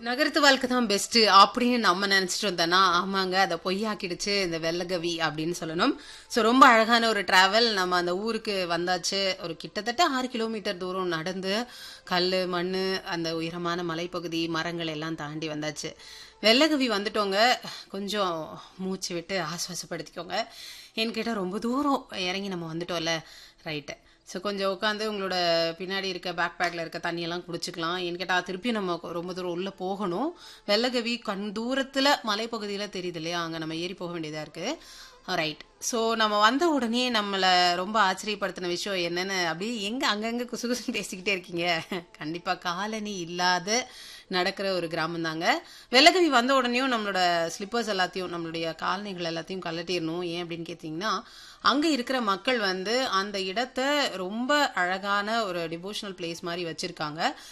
நகரத்து வாழ்க்கை தான் பெஸ்ட் அப்படின்னு நம்ம நினைச்சிட்டு வந்தோம்னா ஆமாங்க அதை பொய்யாக்கிடுச்சு இந்த வெள்ளகவி அப்படின்னு சொல்லணும் ஸோ ரொம்ப அழகான ஒரு டிராவல் நம்ம அந்த ஊருக்கு வந்தாச்சு ஒரு கிட்டத்தட்ட ஆறு கிலோமீட்டர் தூரம் நடந்து கல் மண் அந்த உயரமான மலைப்பகுதி மரங்கள் எல்லாம் தாண்டி வந்தாச்சு வெள்ளகவி வந்துட்டோங்க கொஞ்சம் மூச்சு விட்டு ஆஸ்வாசப்படுத்திக்கோங்க ஏன்னு கேட்டால் ரொம்ப தூரம் இறங்கி நம்ம வந்துட்டோம்ல ரைட்டு ஸோ கொஞ்சம் உட்காந்து உங்களோட பின்னாடி இருக்க பேக் பேக்கில் இருக்க தண்ணியெல்லாம் குடிச்சுக்கலாம் ஏன்னு கேட்டால் திருப்பி நம்ம ரொம்ப தூரம் உள்ளே போகணும் வெள்ளகவி கண் தூரத்தில் மலைப்பகுதியில் தெரியுது இல்லையா அங்கே நம்ம ஏறி போக வேண்டியதாக இருக்குது ரைட் ஸோ நம்ம வந்த உடனே நம்மளை ரொம்ப ஆச்சரியப்படுத்தின விஷயம் என்னென்னு அப்படியே எங்கே அங்கங்கே குசு குசுன்னு பேசிக்கிட்டே இருக்கீங்க கண்டிப்பாக காலனி இல்லாத நடக்கிற ஒரு கிராமம் தாங்க வெள்ளகவி வந்த உடனேயும் நம்மளோட ஸ்லிப்பர்ஸ் எல்லாத்தையும் நம்மளுடைய காலனிகள் எல்லாத்தையும் கலட்டிடணும் ஏன் அப்படின்னு கேட்டிங்கன்னா அங்கே இருக்கிற மக்கள் வந்து அந்த இடத்த ரொம்ப அழகான ஒரு டிவோஷனல் பிளேஸ் மாதிரி வச்சுருக்காங்க